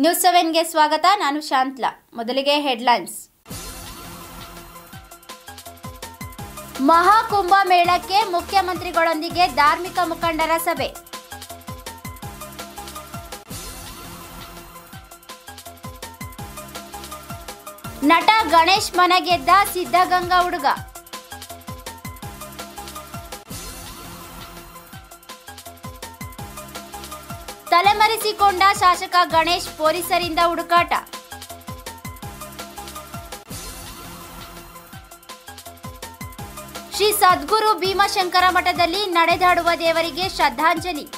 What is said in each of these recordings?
News ಸೆವೆನ್ಗೆ ಸ್ವಾಗತ ನಾನು ಶಾಂತ್ಲಾ ಮೊದಲಿಗೆ ಹೆಡ್ಲೈನ್ಸ್ ಮಹಾಕುಂಭ ಮೇಳಕ್ಕೆ ಮುಖ್ಯಮಂತ್ರಿಗಳೊಂದಿಗೆ ಧಾರ್ಮಿಕ ಮುಖಂಡರ ಸಭೆ ನಟ ಗಣೇಶ್ ಮನಗೆದ್ದ ಸಿದ್ಧಗಂಗಾ ಹುಡುಗ ತಲೆಮರೆಸಿಕೊಂಡ ಶಾಸಕ ಗಣೇಶ್ ಪೊಲೀಸರಿಂದ ಹುಡುಕಾಟ ಶ್ರೀ ಸದ್ಗುರು ಭೀಮಶಂಕರ ಮಠದಲ್ಲಿ ನಡೆದಾಡುವ ದೇವರಿಗೆ ಶ್ರದ್ಧಾಂಜಲಿ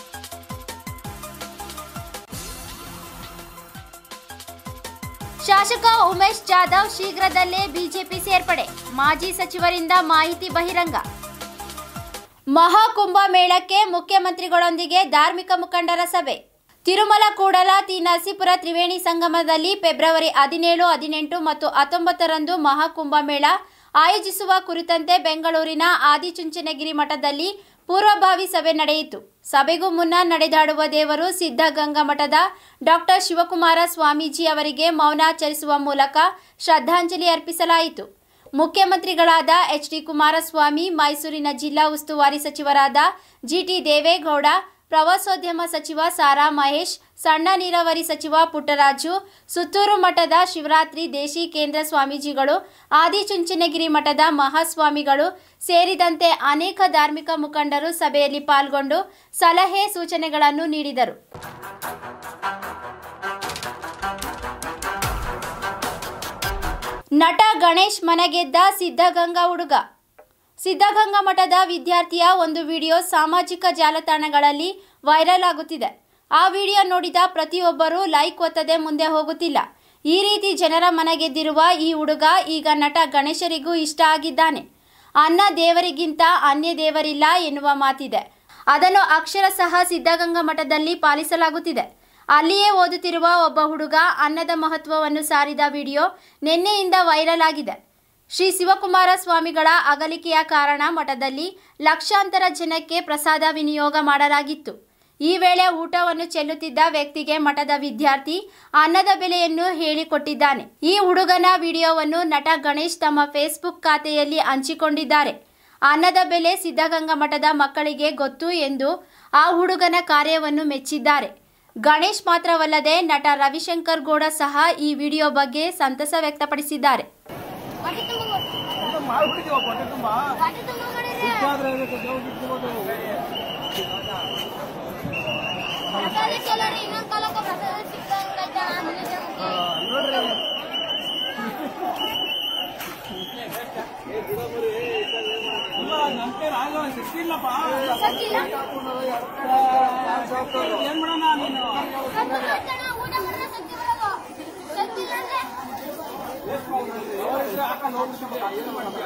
ಶಾಸಕ ಉಮೇಶ್ ಜಾಧವ್ ಶೀಘ್ರದಲ್ಲೇ ಬಿಜೆಪಿ ಸೇರ್ಪಡೆ ಮಾಜಿ ಸಚಿವರಿಂದ ಮಾಹಿತಿ ಬಹಿರಂಗ ಮಹಾಕುಂಭ ಮೇಳಕ್ಕೆ ಮುಖ್ಯಮಂತ್ರಿಗಳೊಂದಿಗೆ ಧಾರ್ಮಿಕ ಮುಖಂಡರ ಸಭೆ ತಿರುಮಲ ಕೂಡಲ ತಿ ನರಸೀಪುರ ತ್ರಿವೇಣಿ ಸಂಗಮದಲ್ಲಿ ಫೆಬ್ರವರಿ ಹದಿನೇಳು ಹದಿನೆಂಟು ಮತ್ತು ಹತ್ತೊಂಬತ್ತರಂದು ಮಹಾಕುಂಭ ಮೇಳ ಆಯೋಜಿಸುವ ಕುರಿತಂತೆ ಬೆಂಗಳೂರಿನ ಆದಿಚುಂಚನಗಿರಿ ಮಠದಲ್ಲಿ ಪೂರ್ವಭಾವಿ ಸಭೆ ನಡೆಯಿತು ಸಭೆಗೂ ಮುನ್ನ ನಡೆದಾಡುವ ದೇವರು ಸಿದ್ಧಗಂಗಾ ಮಠದ ಡಾಕ್ಟರ್ ಶಿವಕುಮಾರ ಸ್ವಾಮೀಜಿ ಅವರಿಗೆ ಮೌನಾಚರಿಸುವ ಮೂಲಕ ಶ್ರದ್ಧಾಂಜಲಿ ಅರ್ಪಿಸಲಾಯಿತು ಮುಖ್ಯಮಂತ್ರಿಗಳಾದ ಎಚ್ ಡಿ ಕುಮಾರಸ್ವಾಮಿ ಮೈಸೂರಿನ ಜಿಲ್ಲಾ ಉಸ್ತುವಾರಿ ಸಚಿವರಾದ ಜಿಟಿ ದೇವೇಗೌಡ ಪ್ರವಾಸೋದ್ಯಮ ಸಚಿವ ಸಾರಾ ಮಹೇಶ್ ಸಣ್ಣ ನೀರಾವರಿ ಸಚಿವ ಪುಟ್ಟರಾಜು ಸುತ್ತೂರು ಮಠದ ಶಿವರಾತ್ರಿ ದೇಶಿ ಕೇಂದ್ರ ಸ್ವಾಮೀಜಿಗಳು ಆದಿಚುಂಚನಗಿರಿ ಮಠದ ಮಹಾಸ್ವಾಮಿಗಳು ಸೇರಿದಂತೆ ಅನೇಕ ಧಾರ್ಮಿಕ ಮುಖಂಡರು ಸಭೆಯಲ್ಲಿ ಪಾಲ್ಗೊಂಡು ಸಲಹೆ ಸೂಚನೆಗಳನ್ನು ನೀಡಿದರು ನಟ ಗಣೇಶ್ ಮನಗೆದ್ದ ಸಿದ್ಧಗಂಗಾ ಹುಡುಗ ಸಿದ್ಧಗಂಗಾ ಮಠದ ವಿದ್ಯಾರ್ಥಿಯ ಒಂದು ವಿಡಿಯೋ ಸಾಮಾಜಿಕ ಜಾಲತಾಣಗಳಲ್ಲಿ ವೈರಲ್ ಆಗುತ್ತಿದೆ ಆ ವಿಡಿಯೋ ನೋಡಿದ ಪ್ರತಿಯೊಬ್ಬರೂ ಲೈಕ್ ಒತ್ತದೆ ಮುಂದೆ ಹೋಗುತ್ತಿಲ್ಲ ಈ ರೀತಿ ಜನರ ಮನಗೆದ್ದಿರುವ ಈ ಹುಡುಗ ಈಗ ನಟ ಗಣೇಶರಿಗೂ ಇಷ್ಟ ಆಗಿದ್ದಾನೆ ಅನ್ನ ದೇವರಿಗಿಂತ ಅನ್ಯ ದೇವರಿಲ್ಲ ಎನ್ನುವ ಮಾತಿದೆ ಅದನ್ನು ಅಕ್ಷರಶಃ ಸಿದ್ಧಗಂಗಾ ಮಠದಲ್ಲಿ ಪಾಲಿಸಲಾಗುತ್ತಿದೆ ಅಲ್ಲಿಯೇ ಓದುತ್ತಿರುವ ಒಬ್ಬ ಹುಡುಗ ಅನ್ನದ ಮಹತ್ವವನ್ನು ಸಾರಿದ ವಿಡಿಯೋ ನಿನ್ನೆಯಿಂದ ವೈರಲ್ ಆಗಿದೆ ಶ್ರೀ ಶಿವಕುಮಾರ ಸ್ವಾಮಿಗಳ ಅಗಲಿಕೆಯ ಕಾರಣ ಮಠದಲ್ಲಿ ಲಕ್ಷಾಂತರ ಜನಕ್ಕೆ ಪ್ರಸಾದ ವಿನಿಯೋಗ ಮಾಡಲಾಗಿತ್ತು ಈ ವೇಳೆ ಊಟವನ್ನು ಚೆಲ್ಲುತ್ತಿದ್ದ ವ್ಯಕ್ತಿಗೆ ಮಠದ ವಿದ್ಯಾರ್ಥಿ ಅನ್ನದ ಬೆಲೆಯನ್ನು ಹೇಳಿಕೊಟ್ಟಿದ್ದಾನೆ ಈ ಹುಡುಗನ ವಿಡಿಯೋವನ್ನು ನಟ ಗಣೇಶ್ ತಮ್ಮ ಫೇಸ್ಬುಕ್ ಖಾತೆಯಲ್ಲಿ ಹಂಚಿಕೊಂಡಿದ್ದಾರೆ ಅನ್ನದ ಬೆಲೆ ಸಿದ್ಧಗಂಗಾ ಮಠದ ಮಕ್ಕಳಿಗೆ ಗೊತ್ತು ಎಂದು ಆ ಹುಡುಗನ ಕಾರ್ಯವನ್ನು ಮೆಚ್ಚಿದ್ದಾರೆ ಗಣೇಶ್ ಮಾತ್ರವಲ್ಲದೆ ನಟ ರವಿಶಂಕರ್ ಗೌಡ ಸಹ ಈ ವಿಡಿಯೋ ಬಗ್ಗೆ ಸಂತಸ ವ್ಯಕ್ತಪಡಿಸಿದ್ದಾರೆ ಮಾಡ್ಬಿಟ್ಟಿದೀವ ಹೊಟ್ಟೆ ತುಂಬಾ ಉಪ್ಪಾದ್ರೆ ಅದಕ್ಕೆ ದೇವ್ರು ಬಿಟ್ಕೊಬೋದು. ಆ, ನೋಡ್ರಿ ಇಲ್ಲ, ನನ್ ಕೈಲಿ ಆಗಲ್ಲ, ಶಕ್ತಿ ಇಲ್ಲಪ್ಪ. ಏನ್ ಮಾಡೋಣ ನೀನು ಹಾಕೊಂಡು ಹೋಗ್ಬಿಟ್ಟು ಏನು ಮಾಡ್ತೀಯ?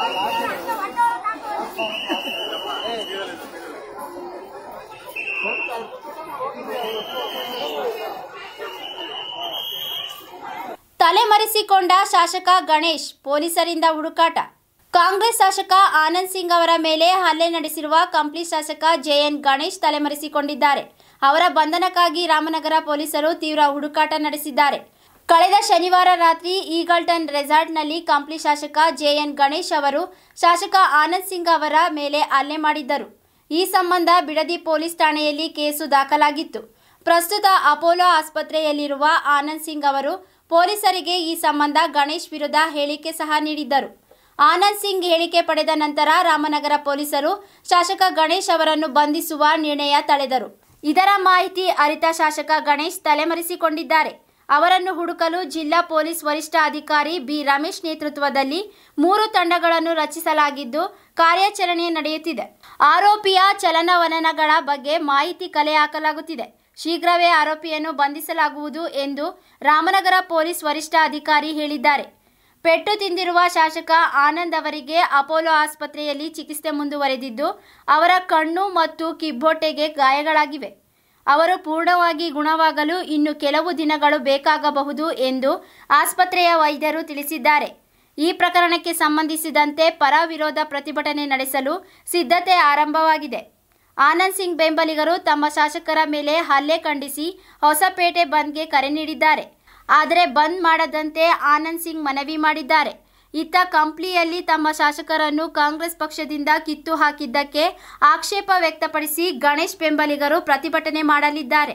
ತಲೆಮರೆಸಿಕೊಂಡ ಶಾಸಕ ಗಣೇಶ್ ಪೊಲೀಸರಿಂದ ಹುಡುಕಾಟ ಕಾಂಗ್ರೆಸ್ ಶಾಸಕ ಆನಂದ್ ಸಿಂಗ್ ಅವರ ಮೇಲೆ ಹಲ್ಲೆ ನಡೆಸಿರುವ ಕಂಪ್ಲಿ ಶಾಸಕ ಜೆಎನ್ ಗಣೇಶ್ ತಲೆಮರೆಸಿಕೊಂಡಿದ್ದಾರೆ ಅವರ ಬಂಧನಕ್ಕಾಗಿ ರಾಮನಗರ ಪೊಲೀಸರು ತೀವ್ರ ಹುಡುಕಾಟ ನಡೆಸಿದ್ದಾರೆ ಕಳೆದ ಶನಿವಾರ ರಾತ್ರಿ ಈಗಲ್ಟನ್ ರೆಸಾರ್ಟ್ನಲ್ಲಿ ಕಂಪ್ಲಿ ಶಾಸಕ ಜೆಎನ್ ಗಣೇಶ್ ಅವರು ಶಾಸಕ ಆನಂದ್ ಸಿಂಗ್ ಅವರ ಮೇಲೆ ಹಲ್ಲೆ ಮಾಡಿದ್ದರು ಈ ಸಂಬಂಧ ಬಿಡದಿ ಪೊಲೀಸ್ ಠಾಣೆಯಲ್ಲಿ ಕೇಸು ದಾಖಲಾಗಿತ್ತು ಪ್ರಸ್ತುತ ಅಪೋಲೋ ಆಸ್ಪತ್ರೆಯಲ್ಲಿರುವ ಆನಂದ್ ಸಿಂಗ್ ಅವರು ಪೊಲೀಸರಿಗೆ ಈ ಸಂಬಂಧ ಗಣೇಶ್ ವಿರುದ್ಧ ಹೇಳಿಕೆ ಸಹ ನೀಡಿದ್ದರು ಆನಂದ್ ಸಿಂಗ್ ಹೇಳಿಕೆ ಪಡೆದ ನಂತರ ರಾಮನಗರ ಪೊಲೀಸರು ಶಾಸಕ ಗಣೇಶ್ ಅವರನ್ನು ಬಂಧಿಸುವ ನಿರ್ಣಯ ತಳೆದರು ಇದರ ಮಾಹಿತಿ ಅರಿತ ಶಾಸಕ ಗಣೇಶ್ ತಲೆಮರೆಸಿಕೊಂಡಿದ್ದಾರೆ ಅವರನ್ನು ಹುಡುಕಲು ಜಿಲ್ಲಾ ಪೊಲೀಸ್ ವರಿಷ್ಠ ಅಧಿಕಾರಿ ಬಿ ರಮೇಶ್ ನೇತೃತ್ವದಲ್ಲಿ ಮೂರು ತಂಡಗಳನ್ನು ರಚಿಸಲಾಗಿದ್ದು ಕಾರ್ಯಾಚರಣೆ ನಡೆಯುತ್ತಿದೆ ಆರೋಪಿಯ ಚಲನವಲನಗಳ ಬಗ್ಗೆ ಮಾಹಿತಿ ಕಲೆ ಹಾಕಲಾಗುತ್ತಿದೆ ಶೀಘ್ರವೇ ಆರೋಪಿಯನ್ನು ಬಂಧಿಸಲಾಗುವುದು ಎಂದು ರಾಮನಗರ ಪೊಲೀಸ್ ವರಿಷ್ಠ ಅಧಿಕಾರಿ ಹೇಳಿದ್ದಾರೆ ಪೆಟ್ಟು ತಿಂದಿರುವ ಶಾಸಕ ಆನಂದ್ ಅವರಿಗೆ ಅಪೋಲೋ ಆಸ್ಪತ್ರೆಯಲ್ಲಿ ಚಿಕಿತ್ಸೆ ಮುಂದುವರೆದಿದ್ದು ಅವರ ಕಣ್ಣು ಮತ್ತು ಕಿಬ್ಬೊಟ್ಟೆಗೆ ಗಾಯಗಳಾಗಿವೆ ಅವರು ಪೂರ್ಣವಾಗಿ ಗುಣವಾಗಲು ಇನ್ನು ಕೆಲವು ದಿನಗಳು ಬೇಕಾಗಬಹುದು ಎಂದು ಆಸ್ಪತ್ರೆಯ ವೈದ್ಯರು ತಿಳಿಸಿದ್ದಾರೆ ಈ ಪ್ರಕರಣಕ್ಕೆ ಸಂಬಂಧಿಸಿದಂತೆ ಪರ ವಿರೋಧ ಪ್ರತಿಭಟನೆ ನಡೆಸಲು ಸಿದ್ಧತೆ ಆರಂಭವಾಗಿದೆ ಆನಂದ್ ಸಿಂಗ್ ಬೆಂಬಲಿಗರು ತಮ್ಮ ಶಾಸಕರ ಮೇಲೆ ಹಲ್ಲೆ ಖಂಡಿಸಿ ಹೊಸಪೇಟೆ ಬಂದ್ಗೆ ಕರೆ ನೀಡಿದ್ದಾರೆ ಆದರೆ ಬಂದ್ ಮಾಡದಂತೆ ಆನಂದ್ ಸಿಂಗ್ ಮನವಿ ಮಾಡಿದ್ದಾರೆ ಇತ್ತ ಕಂಪ್ಲಿಯಲ್ಲಿ ತಮ್ಮ ಶಾಸಕರನ್ನು ಕಾಂಗ್ರೆಸ್ ಪಕ್ಷದಿಂದ ಕಿತ್ತು ಹಾಕಿದ್ದಕ್ಕೆ ಆಕ್ಷೇಪ ವ್ಯಕ್ತಪಡಿಸಿ ಗಣೇಶ್ ಬೆಂಬಲಿಗರು ಪ್ರತಿಭಟನೆ ಮಾಡಲಿದ್ದಾರೆ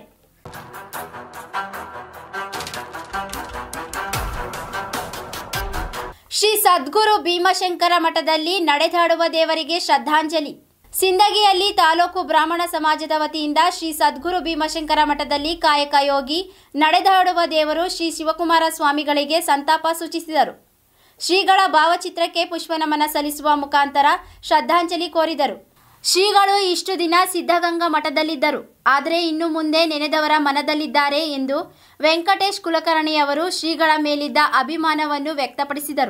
ಶ್ರೀ ಸದ್ಗುರು ಭೀಮಶಂಕರ ಮಠದಲ್ಲಿ ನಡೆದಾಡುವ ದೇವರಿಗೆ ಶ್ರದ್ಧಾಂಜಲಿ ಸಿಂದಗಿಯಲ್ಲಿ ತಾಲೂಕು ಬ್ರಾಹ್ಮಣ ಸಮಾಜದ ವತಿಯಿಂದ ಶ್ರೀ ಸದ್ಗುರು ಭೀಮಶಂಕರ ಮಠದಲ್ಲಿ ಕಾಯಕ ಯೋಗಿ ನಡೆದಾಡುವ ದೇವರು ಶ್ರೀ ಶಿವಕುಮಾರ ಸ್ವಾಮಿಗಳಿಗೆ ಸಂತಾಪ ಸೂಚಿಸಿದರು ಶ್ರೀಗಳ ಭಾವಚಿತ್ರಕ್ಕೆ ಪುಷ್ಪನಮನ ಸಲ್ಲಿಸುವ ಮುಖಾಂತರ ಶ್ರದ್ಧಾಂಜಲಿ ಕೋರಿದರು ಶ್ರೀಗಳು ಇಷ್ಟು ದಿನ ಸಿದ್ಧಗಂಗಾ ಮಠದಲ್ಲಿದ್ದರು ಆದರೆ ಇನ್ನು ಮುಂದೆ ನೆನೆದವರ ಮನದಲ್ಲಿದ್ದಾರೆ ಎಂದು ವೆಂಕಟೇಶ್ ಕುಲಕರ್ಣಿಯವರು ಶ್ರೀಗಳ ಮೇಲಿದ್ದ ಅಭಿಮಾನವನ್ನು ವ್ಯಕ್ತಪಡಿಸಿದರು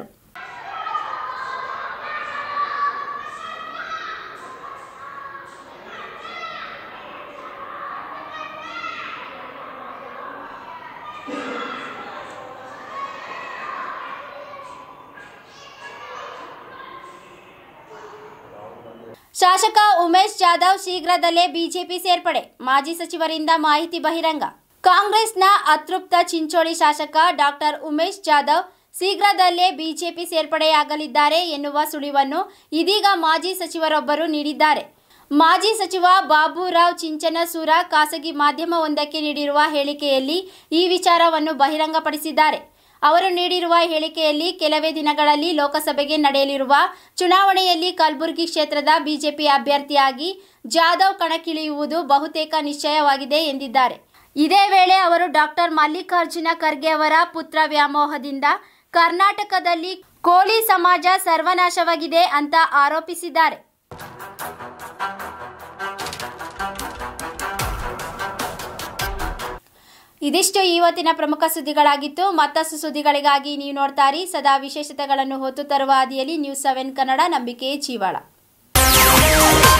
ಶಾಸಕ ಉಮೇಶ್ ಜಾಧವ್ ಶೀಘ್ರದಲ್ಲೇ ಬಿಜೆಪಿ ಸೇರ್ಪಡೆ ಮಾಜಿ ಸಚಿವರಿಂದ ಮಾಹಿತಿ ಬಹಿರಂಗ ಕಾಂಗ್ರೆಸ್ನ ಅತೃಪ್ತ ಚಿಂಚೋಳಿ ಶಾಸಕ ಡಾಕ್ಟರ್ ಉಮೇಶ್ ಜಾಧವ್ ಶೀಘ್ರದಲ್ಲೇ ಬಿಜೆಪಿ ಸೇರ್ಪಡೆಯಾಗಲಿದ್ದಾರೆ ಎನ್ನುವ ಸುಳಿವನ್ನು ಇದೀಗ ಮಾಜಿ ಸಚಿವರೊಬ್ಬರು ನೀಡಿದ್ದಾರೆ ಮಾಜಿ ಸಚಿವ ಬಾಬುರಾವ್ ಚಿಂಚನಸೂರ ಖಾಸಗಿ ಮಾಧ್ಯಮವೊಂದಕ್ಕೆ ನೀಡಿರುವ ಹೇಳಿಕೆಯಲ್ಲಿ ಈ ವಿಚಾರವನ್ನು ಬಹಿರಂಗಪಡಿಸಿದ್ದಾರೆ ಅವರು ನೀಡಿರುವ ಹೇಳಿಕೆಯಲ್ಲಿ ಕೆಲವೇ ದಿನಗಳಲ್ಲಿ ಲೋಕಸಭೆಗೆ ನಡೆಯಲಿರುವ ಚುನಾವಣೆಯಲ್ಲಿ ಕಲಬುರಗಿ ಕ್ಷೇತ್ರದ ಬಿಜೆಪಿ ಅಭ್ಯರ್ಥಿಯಾಗಿ ಜಾಧವ್ ಕಣಕ್ಕಿಳಿಯುವುದು ಬಹುತೇಕ ನಿಶ್ಚಯವಾಗಿದೆ ಎಂದಿದ್ದಾರೆ ಇದೇ ವೇಳೆ ಅವರು ಡಾಕ್ಟರ್ ಮಲ್ಲಿಕಾರ್ಜುನ ಖರ್ಗೆ ಅವರ ಪುತ್ರ ವ್ಯಾಮೋಹದಿಂದ ಕರ್ನಾಟಕದಲ್ಲಿ ಕೋಲಿ ಸಮಾಜ ಸರ್ವನಾಶವಾಗಿದೆ ಅಂತ ಆರೋಪಿಸಿದ್ದಾರೆ ಇದಿಷ್ಟು ಇವತ್ತಿನ ಪ್ರಮುಖ ಸುದ್ದಿಗಳಾಗಿತ್ತು ಮತ್ತಷ್ಟು ಸುದ್ದಿಗಳಿಗಾಗಿ ನೀವು ನೋಡ್ತಾರಿ ಸದಾ ವಿಶೇಷತೆಗಳನ್ನು ಹೊತ್ತು ತರುವ ಹಾದಿಯಲ್ಲಿ ನ್ಯೂಸ್ ಸೆವೆನ್ ಕನ್ನಡ ನಂಬಿಕೆ ಜೀವಾಳ